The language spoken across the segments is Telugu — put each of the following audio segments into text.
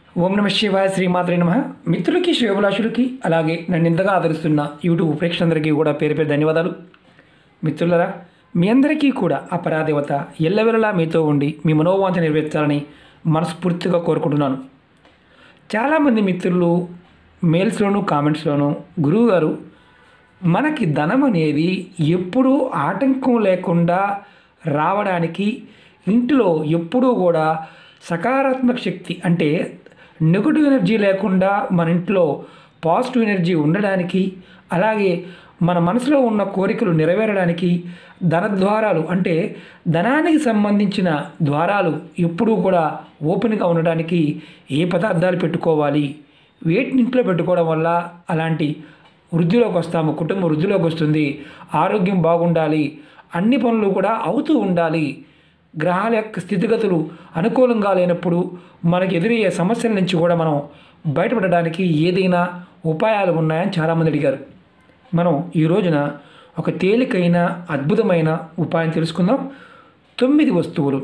ఓం నమ శివాయ శ్రీమాత్రే నమ మిత్రులకి శివభిలాషులకి అలాగే నన్ను ఇంతగా ఆదరిస్తున్న యూట్యూబ్ ప్రేక్షకులందరికీ కూడా పేరు పేరు ధన్యవాదాలు మిత్రులరా మీ అందరికీ కూడా ఆ పరాదేవత ఎల్లవెల్లలా మీతో ఉండి మీ మనోవాంఛ నెరవేర్చాలని మనస్ఫూర్తిగా కోరుకుంటున్నాను చాలామంది మిత్రులు మెయిల్స్లోను కామెంట్స్లోను గురువు గారు మనకి ధనం అనేది ఎప్పుడూ ఆటంకం లేకుండా రావడానికి ఇంటిలో ఎప్పుడూ కూడా సకారాత్మక శక్తి అంటే నెగటివ్ ఎనర్జీ లేకుండా మన ఇంట్లో పాజిటివ్ ఎనర్జీ ఉండడానికి అలాగే మన మనసులో ఉన్న కోరికలు నెరవేరడానికి ధన ద్వారాలు అంటే ధనానికి సంబంధించిన ద్వారాలు ఎప్పుడూ కూడా ఓపెన్గా ఉండడానికి ఏ పదార్థాలు పెట్టుకోవాలి వేటిని ఇంట్లో పెట్టుకోవడం వల్ల అలాంటి వృద్ధిలోకి వస్తాము కుటుంబం వృద్ధిలోకి వస్తుంది ఆరోగ్యం బాగుండాలి అన్ని పనులు కూడా అవుతూ ఉండాలి గ్రహాల యొక్క స్థితిగతులు అనుకూలంగా లేనప్పుడు మనకు ఎదురయ్యే సమస్యల నుంచి కూడా మనం బయటపడడానికి ఏదైనా ఉపాయాలు ఉన్నాయని చాలామంది అడిగారు మనం ఈ రోజున ఒక తేలికైన అద్భుతమైన ఉపాయం తెలుసుకుందాం తొమ్మిది వస్తువులు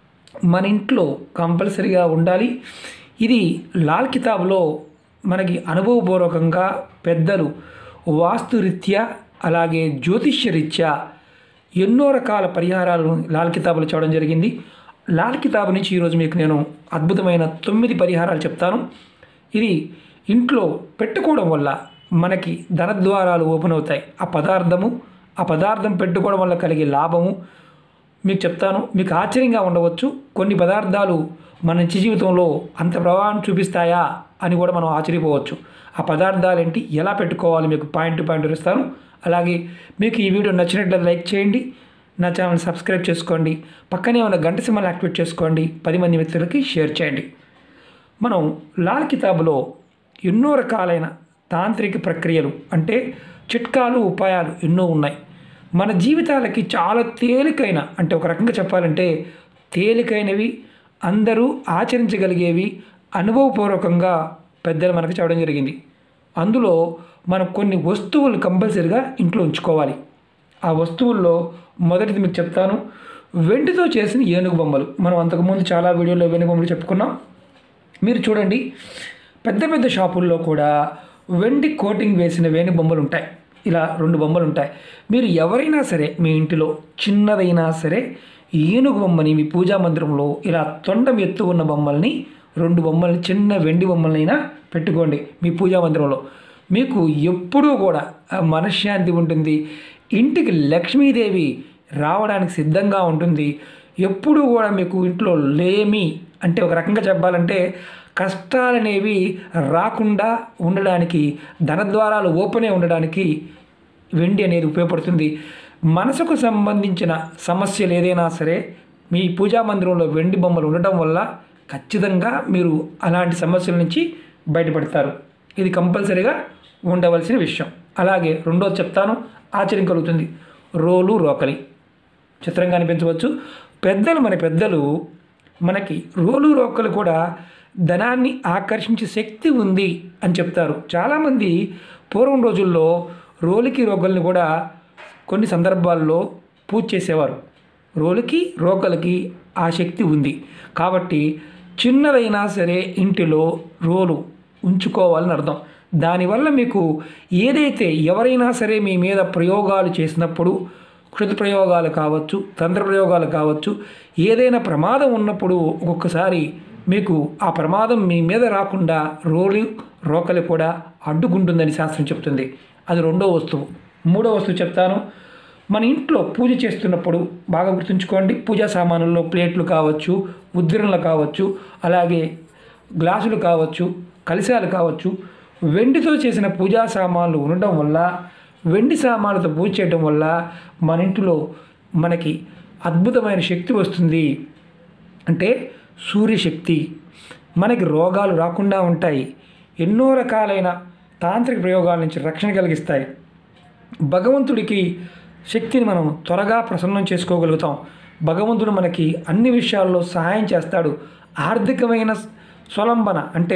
మన ఇంట్లో కంపల్సరిగా ఉండాలి ఇది లాల్ కితాబ్లో మనకి అనుభవపూర్వకంగా పెద్దలు వాస్తురీత్యా అలాగే జ్యోతిష్య రీత్యా ఎన్నో రకాల పరిహారాలను లాల్ కితాబులు చూడడం జరిగింది లాల్ కితాబు నుంచి ఈరోజు మీకు నేను అద్భుతమైన తొమ్మిది పరిహారాలు చెప్తాను ఇది ఇంట్లో పెట్టుకోవడం వల్ల మనకి ధనద్వారాలు ఓపెన్ అవుతాయి ఆ పదార్థము ఆ పదార్థం పెట్టుకోవడం వల్ల కలిగే లాభము మీకు చెప్తాను మీకు ఆశ్చర్యంగా ఉండవచ్చు కొన్ని పదార్థాలు మన నిత్య జీవితంలో అంత ప్రభావం చూపిస్తాయా అని కూడా మనం ఆశ్చర్యపోవచ్చు ఆ పదార్థాలు ఏంటి ఎలా పెట్టుకోవాలి మీకు పాయింట్ టు పాయింట్ ఇస్తాను అలాగే మీకు ఈ వీడియో నచ్చినట్లయితే లైక్ చేయండి నా ఛానల్ సబ్స్క్రైబ్ చేసుకోండి పక్కనే ఉన్న గంట సింబల్ యాక్టివేట్ చేసుకోండి పది మంది మిత్రులకి షేర్ చేయండి మనం లాల్ కితాబులో ఎన్నో రకాలైన తాంత్రిక ప్రక్రియలు అంటే చిట్కాలు ఉపాయాలు ఎన్నో ఉన్నాయి మన జీవితాలకి చాలా తేలికైన అంటే ఒక రకంగా చెప్పాలంటే తేలికైనవి అందరూ ఆచరించగలిగేవి అనుభవపూర్వకంగా పెద్దలు మనకు చెప్పడం జరిగింది అందులో మనం కొన్ని వస్తువులు కంపల్సరిగా ఇంట్లో ఉంచుకోవాలి ఆ వస్తువుల్లో మొదటిది మీకు చెప్తాను వెండితో చేసిన ఏనుగు బొమ్మలు మనం అంతకుముందు చాలా వీడియోలో ఏనుగు బొమ్మలు చెప్పుకున్నాం మీరు చూడండి పెద్ద పెద్ద షాపుల్లో కూడా వెండి కోటింగ్ వేసిన వేణి బొమ్మలు ఉంటాయి ఇలా రెండు బొమ్మలు ఉంటాయి మీరు ఎవరైనా సరే మీ ఇంటిలో చిన్నదైనా సరే ఏనుగు బొమ్మని మీ పూజా మందిరంలో ఇలా తొండం ఎత్తు ఉన్న బొమ్మల్ని రెండు బొమ్మల్ని చిన్న వెండి బొమ్మలనైనా పెట్టుకోండి మీ పూజా మందిరంలో మీకు ఎప్పుడూ కూడా ఆ మనశ్శాంతి ఉంటుంది ఇంటికి లక్ష్మీదేవి రావడానికి సిద్ధంగా ఉంటుంది ఎప్పుడూ కూడా మీకు ఇంట్లో లేమి అంటే ఒక రకంగా చెప్పాలంటే కష్టాలనేవి రాకుండా ఉండడానికి ధనద్వారాలు ఓపెనే ఉండడానికి వెండి అనేది ఉపయోగపడుతుంది మనసుకు సంబంధించిన సమస్యలు ఏదైనా సరే మీ పూజా మందిరంలో వెండి బొమ్మలు ఉండటం వల్ల ఖచ్చితంగా మీరు అలాంటి సమస్యల నుంచి బయటపడతారు ఇది కంపల్సరీగా ఉండవలసిన విషయం అలాగే రెండోది చెప్తాను ఆశ్చర్యం కలుగుతుంది రోలు రోకలి చిత్రంగా అనిపించవచ్చు పెద్దలు మన పెద్దలు మనకి రోలు రోకలు కూడా ధనాన్ని ఆకర్షించే శక్తి ఉంది అని చెప్తారు చాలామంది పూర్వం రోజుల్లో రోలికి రోకల్ని కూడా కొన్ని సందర్భాల్లో పూజ చేసేవారు రోలుకి రోకలకి ఆ శక్తి ఉంది కాబట్టి చిన్నదైనా సరే ఇంటిలో రోలు ఉంచుకోవాలని అర్థం దానివల్ల మీకు ఏదైతే ఎవరైనా సరే మీ మీద ప్రయోగాలు చేసినప్పుడు కృత ప్రయోగాలు కావచ్చు తంత్ర ప్రయోగాలు కావచ్చు ఏదైనా ప్రమాదం ఉన్నప్పుడు ఒక్కొక్కసారి మీకు ఆ ప్రమాదం మీ మీద రాకుండా రోలు రోకలు కూడా అడ్డుకుంటుందని శాస్త్రం చెప్తుంది అది రెండో వస్తువు మూడో వస్తువు చెప్తాను మన ఇంట్లో పూజ చేస్తున్నప్పుడు బాగా గుర్తుంచుకోండి పూజా సామానుల్లో ప్లేట్లు కావచ్చు ఉద్దిరణలు కావచ్చు అలాగే గ్లాసులు కావచ్చు కలశాలు కావచ్చు వెండితో చేసిన పూజా సామాన్లు ఉండటం వల్ల వెండి సామాన్లతో పూజ చేయడం వల్ల మన ఇంటిలో మనకి అద్భుతమైన శక్తి వస్తుంది అంటే సూర్యశక్తి మనకి రోగాలు రాకుండా ఉంటాయి ఎన్నో రకాలైన తాంత్రిక ప్రయోగాల నుంచి రక్షణ కలిగిస్తాయి భగవంతుడికి శక్తిని మనం త్వరగా ప్రసన్నం చేసుకోగలుగుతాం భగవంతుడు మనకి అన్ని విషయాల్లో సహాయం చేస్తాడు ఆర్థికమైన స్వలంబన అంటే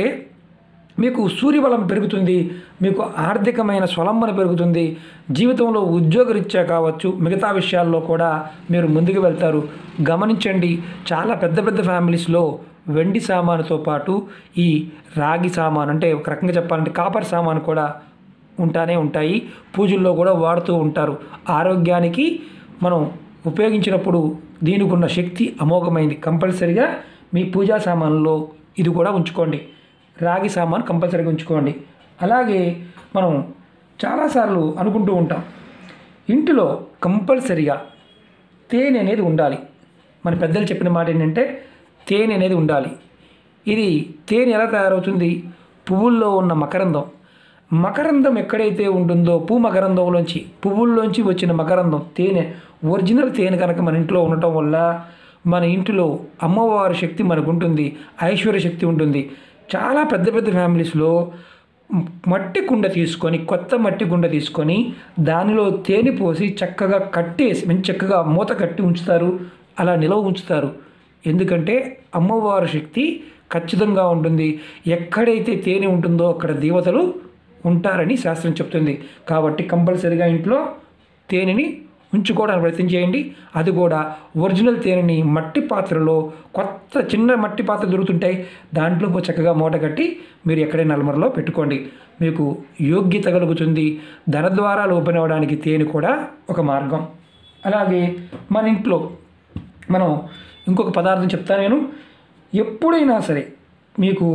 మీకు సూర్యబలం పెరుగుతుంది మీకు ఆర్థికమైన స్వలంబన పెరుగుతుంది జీవితంలో ఉద్యోగరీత్యా కావచ్చు మిగతా విషయాల్లో కూడా మీరు ముందుకు వెళ్తారు గమనించండి చాలా పెద్ద పెద్ద ఫ్యామిలీస్లో వెండి సామానుతో పాటు ఈ రాగి సామాను అంటే ఒక రకంగా చెప్పాలంటే కాపర్ సామాను కూడా ఉంటానే ఉంటాయి పూజల్లో కూడా వాడుతూ ఉంటారు ఆరోగ్యానికి మనం ఉపయోగించినప్పుడు దీనికి ఉన్న శక్తి అమోఘమైంది కంపల్సరిగా మీ పూజా సామాన్లో ఇది కూడా ఉంచుకోండి రాగి సామాన్ కంపల్సరీగా ఉంచుకోండి అలాగే మనం చాలాసార్లు అనుకుంటూ ఉంటాం ఇంటిలో కంపల్సరిగా తేనె అనేది ఉండాలి మన పెద్దలు చెప్పిన మాట ఏంటంటే తేనె అనేది ఉండాలి ఇది తేనె ఎలా తయారవుతుంది పువ్వుల్లో ఉన్న మకరందం మకరందం ఎక్కడైతే ఉంటుందో పూ మకరందంలోంచి పువ్వుల్లోంచి వచ్చిన మకరందం తేనె ఒరిజినల్ తేనె కనుక మన ఇంట్లో ఉండటం వల్ల మన ఇంటిలో అమ్మవారి శక్తి మనకు ఉంటుంది ఐశ్వర్య శక్తి ఉంటుంది చాలా పెద్ద పెద్ద ఫ్యామిలీస్లో మట్టి కుండ తీసుకొని కొత్త మట్టి కుండ తీసుకొని దానిలో తేనె పోసి చక్కగా కట్టేసి మంచి చక్కగా మూత కట్టి ఉంచుతారు అలా నిలవ ఉంచుతారు ఎందుకంటే అమ్మవారి శక్తి ఖచ్చితంగా ఉంటుంది ఎక్కడైతే తేనె ఉంటుందో అక్కడ దేవతలు ఉంటారని శాస్త్రం చెప్తుంది కాబట్టి కంపల్సరీగా ఇంట్లో తేనెని ఉంచుకోవడానికి ప్రయత్నం చేయండి అది కూడా ఒరిజినల్ తేనెని మట్టి పాత్రలో కొత్త చిన్న మట్టి పాత్ర దొరుకుతుంటాయి దాంట్లో చక్కగా మూట కట్టి మీరు ఎక్కడైనా నలుమరలో పెట్టుకోండి మీకు యోగ్యత కలుగుతుంది ధన ద్వారాలు ఓపెన్ అవ్వడానికి తేనె కూడా ఒక మార్గం అలాగే మన ఇంట్లో మనం ఇంకొక పదార్థం చెప్తాను నేను ఎప్పుడైనా సరే మీకు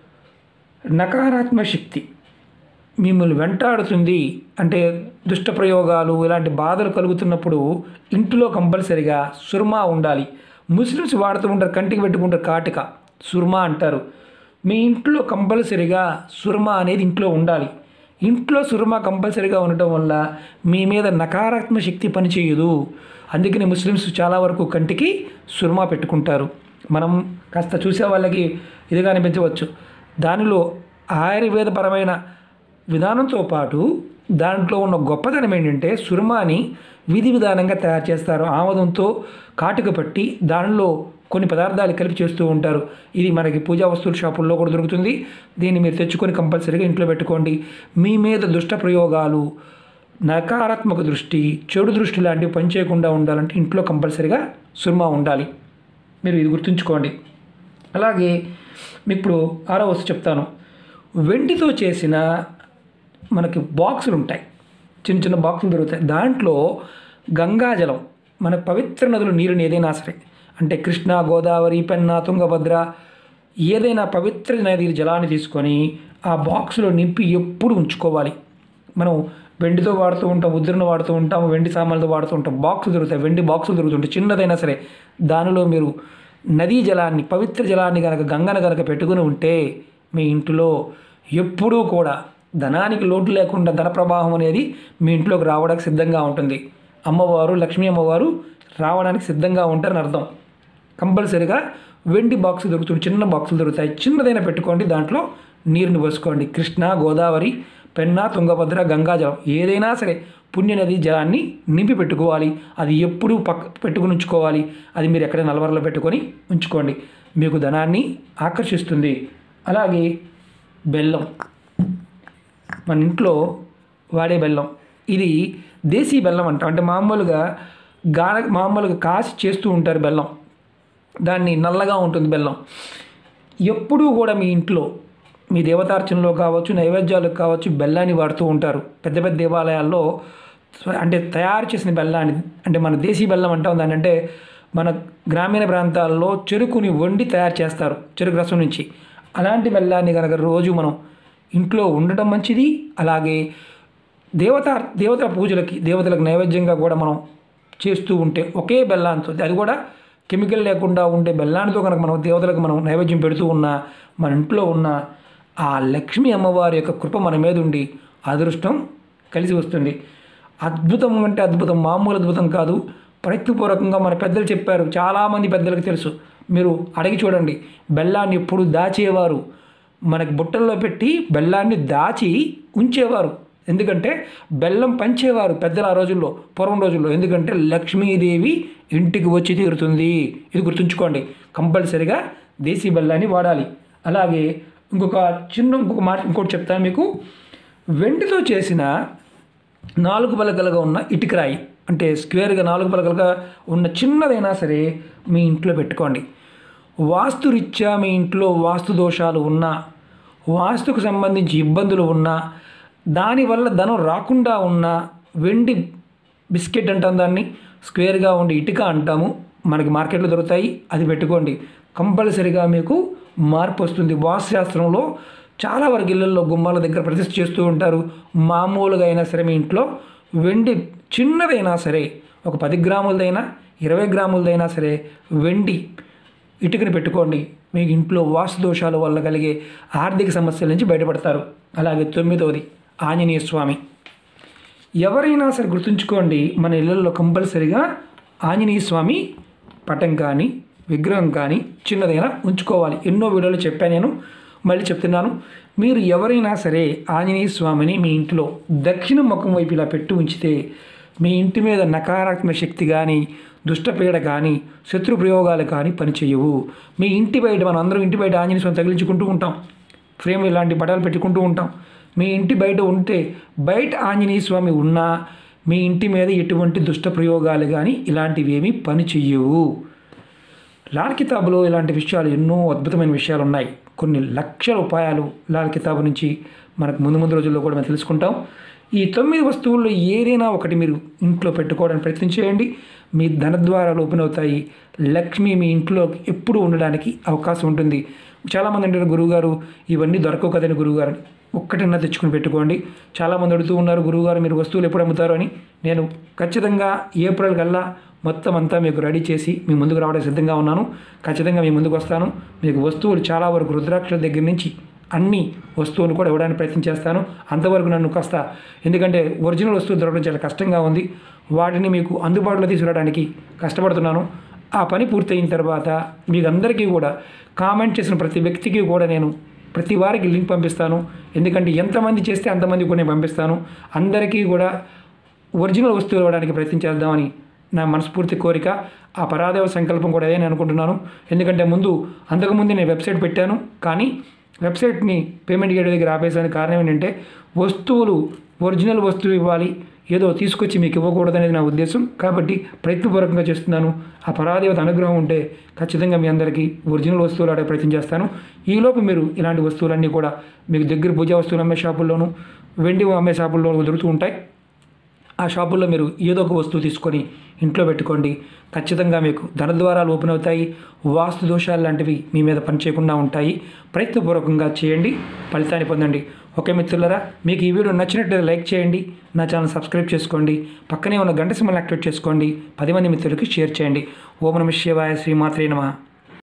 నకారాత్మక శక్తి మిమ్మల్ని వెంటాడుతుంది అంటే దుష్ట ప్రయోగాలు ఇలాంటి బాధలు కలుగుతున్నప్పుడు ఇంటిలో కంపల్సరిగా సుర్మా ఉండాలి ముస్లిమ్స్ వాడుతూ ఉంటారు కంటికి పెట్టుకుంటారు కాటిక సుర్మా అంటారు మీ ఇంట్లో కంపల్సరిగా సుర్మా అనేది ఇంట్లో ఉండాలి ఇంట్లో సుర్మా కంపల్సరిగా ఉండటం వల్ల మీ మీద నకారాత్మక శక్తి పనిచేయదు అందుకని ముస్లిమ్స్ చాలా వరకు కంటికి సుర్మా పెట్టుకుంటారు మనం కాస్త చూసే వాళ్ళకి ఇదిగా అనిపించవచ్చు దానిలో ఆయుర్వేదపరమైన విధానంతో పాటు దాంట్లో ఉన్న గొప్పతనం ఏంటంటే సుర్మాని విధి విధానంగా తయారు చేస్తారు ఆమదంతో కాటుక పట్టి దానిలో కొన్ని పదార్థాలు కలిపి చేస్తూ ఉంటారు ఇది మనకి పూజా వస్తువుల షాపుల్లో కూడా దొరుకుతుంది దీన్ని మీరు తెచ్చుకొని కంపల్సరీగా ఇంట్లో పెట్టుకోండి మీ మీద దుష్ట ప్రయోగాలు నకారాత్మక దృష్టి చెడు దృష్టి లాంటివి పనిచేయకుండా ఉండాలంటే ఇంట్లో కంపల్సరీగా సుర్మా ఉండాలి మీరు ఇది గుర్తుంచుకోండి అలాగే మీకు ఇప్పుడు ఆరో వస్తువు చెప్తాను వెండితో చేసిన మనకి బాక్సులు ఉంటాయి చిన్న చిన్న బాక్సులు దొరుకుతాయి దాంట్లో గంగాజలం మన పవిత్ర నదుల నీరుని ఏదైనా సరే అంటే కృష్ణ గోదావరి పెన్నా తుంగభద్ర ఏదైనా పవిత్ర నది జలాన్ని తీసుకొని ఆ బాక్సులో నింపి ఎప్పుడు ఉంచుకోవాలి మనం వెండితో వాడుతూ ఉంటాం ఉద్రను వాడుతూ ఉంటాం వెండి సామాన్లతో వాడుతూ ఉంటాం బాక్సులు దొరుకుతాయి వెండి బాక్సులు దొరుకుతుంటాయి చిన్నదైనా సరే దానిలో మీరు నదీ జలాన్ని పవిత్ర జలాన్ని కనుక గంగను కనుక పెట్టుకుని ఉంటే మీ ఇంటిలో ఎప్పుడూ కూడా ధనానికి లోటు లేకుండా ధన ప్రవాహం అనేది మీ ఇంట్లోకి రావడానికి సిద్ధంగా ఉంటుంది అమ్మవారు లక్ష్మీ అమ్మవారు రావడానికి సిద్ధంగా ఉంటారని అర్థం కంపల్సరీగా వెండి బాక్స్ దొరుకుతుంది చిన్న బాక్సులు దొరుకుతాయి చిన్నదైనా పెట్టుకోండి దాంట్లో నీరుని పోసుకోండి కృష్ణ గోదావరి పెన్నా తుంగభద్ర గంగాజలం ఏదైనా సరే పుణ్యనది జలాన్ని నింపి పెట్టుకోవాలి అది ఎప్పుడూ పక్క పెట్టుకుని ఉంచుకోవాలి అది మీరు ఎక్కడ నలవరలో పెట్టుకొని ఉంచుకోండి మీకు ధనాన్ని ఆకర్షిస్తుంది అలాగే బెల్లం మన ఇంట్లో వాడే బెల్లం ఇది దేశీ బెల్లం అంటాం అంటే మామూలుగా గాన మామూలుగా కాసి చేస్తూ ఉంటారు బెల్లం దాన్ని నల్లగా ఉంటుంది బెల్లం ఎప్పుడూ కూడా మీ ఇంట్లో మీ దేవతార్చనలో కావచ్చు నైవేద్యాలకు కావచ్చు బెల్లాన్ని వాడుతూ ఉంటారు పెద్ద పెద్ద దేవాలయాల్లో అంటే తయారు చేసిన బెల్లాన్ని అంటే మన దేశీ బెల్లం అంటాం దాన్ని అంటే మన గ్రామీణ ప్రాంతాల్లో చెరుకుని వండి తయారు చేస్తారు చెరుకు రసం నుంచి అలాంటి బెల్లాన్ని కనుక రోజు మనం ఇంట్లో ఉండటం మంచిది అలాగే దేవత దేవతల పూజలకి దేవతలకు నైవేద్యంగా కూడా మనం చేస్తూ ఉంటే ఒకే బెల్లాంతో అది కూడా కెమికల్ లేకుండా ఉండే బెల్లానితో కనుక మనం దేవతలకు మనం నైవేద్యం పెడుతూ ఉన్నా మన ఇంట్లో ఉన్న ఆ లక్ష్మీ అమ్మవారి యొక్క కృప మన మీద ఉండి అదృష్టం కలిసి వస్తుంది అద్భుతం అంటే అద్భుతం మామూలు అద్భుతం కాదు ప్రయత్నపూర్వకంగా మన పెద్దలు చెప్పారు చాలామంది పెద్దలకు తెలుసు మీరు అడిగి చూడండి బెల్లాన్ని ఎప్పుడు దాచేవారు మనకి బుట్టల్లో పెట్టి బెల్లాన్ని దాచి ఉంచేవారు ఎందుకంటే బెల్లం పంచేవారు పెద్దలు ఆ రోజుల్లో పూర్వం రోజుల్లో ఎందుకంటే లక్ష్మీదేవి ఇంటికి వచ్చి తీరుతుంది ఇది గుర్తుంచుకోండి కంపల్సరిగా దేశీ బెల్లాన్ని వాడాలి అలాగే ఇంకొక చిన్న ఇంకొక మాట ఇంకోటి చెప్తాను మీకు వెండితో చేసిన నాలుగు పలకలుగా ఉన్న ఇటుకరాయి అంటే స్క్వేర్గా నాలుగు పలకలుగా ఉన్న చిన్నదైనా సరే మీ ఇంట్లో పెట్టుకోండి వాస్తురీత్యా మీ ఇంట్లో వాస్తు దోషాలు ఉన్నా వాస్తుకు సంబంధించి ఇబ్బందులు ఉన్నా దానివల్ల ధనం రాకుండా ఉన్నా వెండి బిస్కెట్ అంటాం దాన్ని స్క్వేర్గా ఉండి ఇటుక అంటాము మనకి మార్కెట్లో దొరుకుతాయి అది పెట్టుకోండి కంపల్సరిగా మీకు మార్పు వస్తుంది వాస్తుశాస్త్రంలో చాలా వరకు ఇళ్ళల్లో గుమ్మాల దగ్గర ప్రతిష్ఠ చేస్తూ ఉంటారు మామూలుగా అయినా సరే మీ ఇంట్లో వెండి చిన్నదైనా సరే ఒక పది గ్రాములదైనా ఇరవై గ్రాములదైనా సరే వెండి ఇటుకని పెట్టుకోండి మీకు ఇంట్లో వాస్తు దోషాల వల్ల కలిగే ఆర్థిక సమస్యల నుంచి బయటపడతారు అలాగే తొమ్మిదవది ఆంజనేయ స్వామి ఎవరైనా సరే గుర్తుంచుకోండి మన ఇళ్ళల్లో కంపల్సరిగా ఆంజనేయ స్వామి పటం కానీ విగ్రహం కానీ చిన్నదైనా ఉంచుకోవాలి ఎన్నో వీడియోలు చెప్పాను నేను మళ్ళీ చెప్తున్నాను మీరు ఎవరైనా సరే ఆంజనేయ స్వామిని మీ ఇంట్లో దక్షిణ ముఖం వైపు ఇలా పెట్టి ఉంచితే మీ ఇంటి మీద నకారాత్మక శక్తి కానీ దుష్టపీడ కానీ శత్రు ప్రయోగాలు కానీ పనిచేయవు మీ ఇంటి బయట మనం అందరం ఇంటి బయట ఆంజనేయ స్వామి తగిలించుకుంటూ ఉంటాం ఫ్రేమ్ ఇలాంటి పటాలు పెట్టుకుంటూ ఉంటాం మీ ఇంటి బయట ఉంటే బయట ఆంజనేయ స్వామి ఉన్నా మీ ఇంటి మీద ఎటువంటి దుష్ట ప్రయోగాలు కానీ ఇలాంటివి ఏమీ పని చెయ్యవు లాల్ కితాబులో ఇలాంటి విషయాలు ఎన్నో అద్భుతమైన విషయాలు ఉన్నాయి కొన్ని లక్షల ఉపాయాలు లాల్ కితాబు నుంచి మనకు ముందు ముందు రోజుల్లో కూడా మనం తెలుసుకుంటాం ఈ తొమ్మిది వస్తువుల్లో ఏదైనా ఒకటి మీరు ఇంట్లో పెట్టుకోవడానికి ప్రయత్నం చేయండి మీ ధనద్వారాలు ఓపెన్ అవుతాయి లక్ష్మి మీ ఇంట్లో ఎప్పుడు ఉండడానికి అవకాశం ఉంటుంది చాలామంది అంటారు గురువుగారు ఇవన్నీ దొరకవు కదని గురువుగారు అని ఒక్కటన్నా తెచ్చుకుని పెట్టుకోండి చాలామంది అడుగుతూ ఉన్నారు గురువుగారు మీరు వస్తువులు ఎప్పుడు అమ్ముతారు అని నేను ఖచ్చితంగా ఏప్రిల్ కల్లా మొత్తం అంతా మీకు రెడీ చేసి మీ ముందుకు రావడానికి సిద్ధంగా ఉన్నాను ఖచ్చితంగా మీ ముందుకు వస్తాను మీకు వస్తువులు చాలా వరకు రుద్రాక్షల దగ్గర నుంచి అన్ని వస్తువులు కూడా ఇవ్వడానికి ప్రయత్నం చేస్తాను అంతవరకు నన్ను కాస్త ఎందుకంటే ఒరిజినల్ వస్తువులు దొరకడం చాలా కష్టంగా ఉంది వాటిని మీకు అందుబాటులో తీసుకురావడానికి కష్టపడుతున్నాను ఆ పని పూర్తయిన తర్వాత మీకు అందరికీ కూడా కామెంట్ చేసిన ప్రతి వ్యక్తికి కూడా నేను ప్రతి వారికి లింక్ పంపిస్తాను ఎందుకంటే ఎంతమంది చేస్తే అంతమంది కూడా నేను పంపిస్తాను అందరికీ కూడా ఒరిజినల్ వస్తువులు ఇవ్వడానికి ప్రయత్నం చేద్దామని నా మనస్ఫూర్తి కోరిక ఆ పరాదేవ సంకల్పం కూడా అదే నేను అనుకుంటున్నాను ఎందుకంటే ముందు అంతకుముందు నేను వెబ్సైట్ పెట్టాను కానీ వెబ్సైట్ని పేమెంట్ గేట్ దగ్గర ఆపేసానికి కారణం ఏంటంటే వస్తువులు ఒరిజినల్ వస్తువు ఇవ్వాలి ఏదో తీసుకొచ్చి మీకు ఇవ్వకూడదు అనేది నా ఉద్దేశం కాబట్టి ప్రయత్నపూర్వకంగా చేస్తున్నాను ఆ పరాదేవత అనుగ్రహం ఉంటే ఖచ్చితంగా మీ అందరికీ ఒరిజినల్ వస్తువులు ఆడే ప్రయత్నం చేస్తాను ఈలోపు మీరు ఇలాంటి వస్తువులన్నీ కూడా మీకు దగ్గర పూజా వస్తువులు అమ్మే షాపుల్లోనూ వెండి అమ్మే షాపుల్లోనూ దొరుకుతూ ఉంటాయి ఆ షాపుల్లో మీరు ఏదో ఒక వస్తువు తీసుకొని ఇంట్లో పెట్టుకోండి ఖచ్చితంగా మీకు ధనద్వారాలు ఓపెన్ అవుతాయి వాస్తు దోషాలు లాంటివి మీ మీద పనిచేయకుండా ఉంటాయి ప్రయత్నపూర్వకంగా చేయండి ఫలితాన్ని పొందండి ఓకే మిత్రులరా మీకు ఈ వీడియో నచ్చినట్లయితే లైక్ చేయండి నా ఛానల్ సబ్స్క్రైబ్ చేసుకోండి పక్కనే ఉన్న గంట సింబల్ యాక్టివేట్ చేసుకోండి పది మంది మిత్రులకి షేర్ చేయండి ఓం నమ శివాయ శ్రీమాత్రే నమ